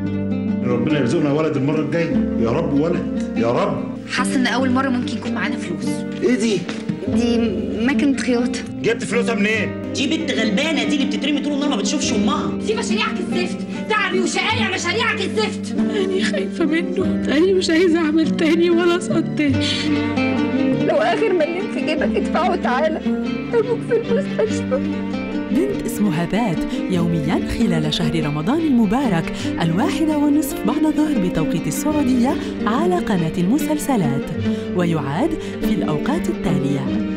ربنا يرزقنا ولد المره الجايه يا رب ولد يا رب حاسه ان اول مره ممكن يكون معانا فلوس ايه دي دي مكنه خياطه جبت فلوسها منين دي بنت غلبانه دي اللي بتترمي طول النهار ما بتشوفش امها دي مشاريعك الزفت تعبي وشقايا مشاريعك الزفت أنا خايفة منه أنا مش عايزة أعمل تاني ولا صوت تاني لو اخر مليم في جيبك ادفعه تعالى ابوك في المستشفى بنت اسمها ذات يوميا خلال شهر رمضان المبارك الواحدة والنصف بعد الظهر بتوقيت السعودية على قناة المسلسلات ويعاد في الأوقات التالية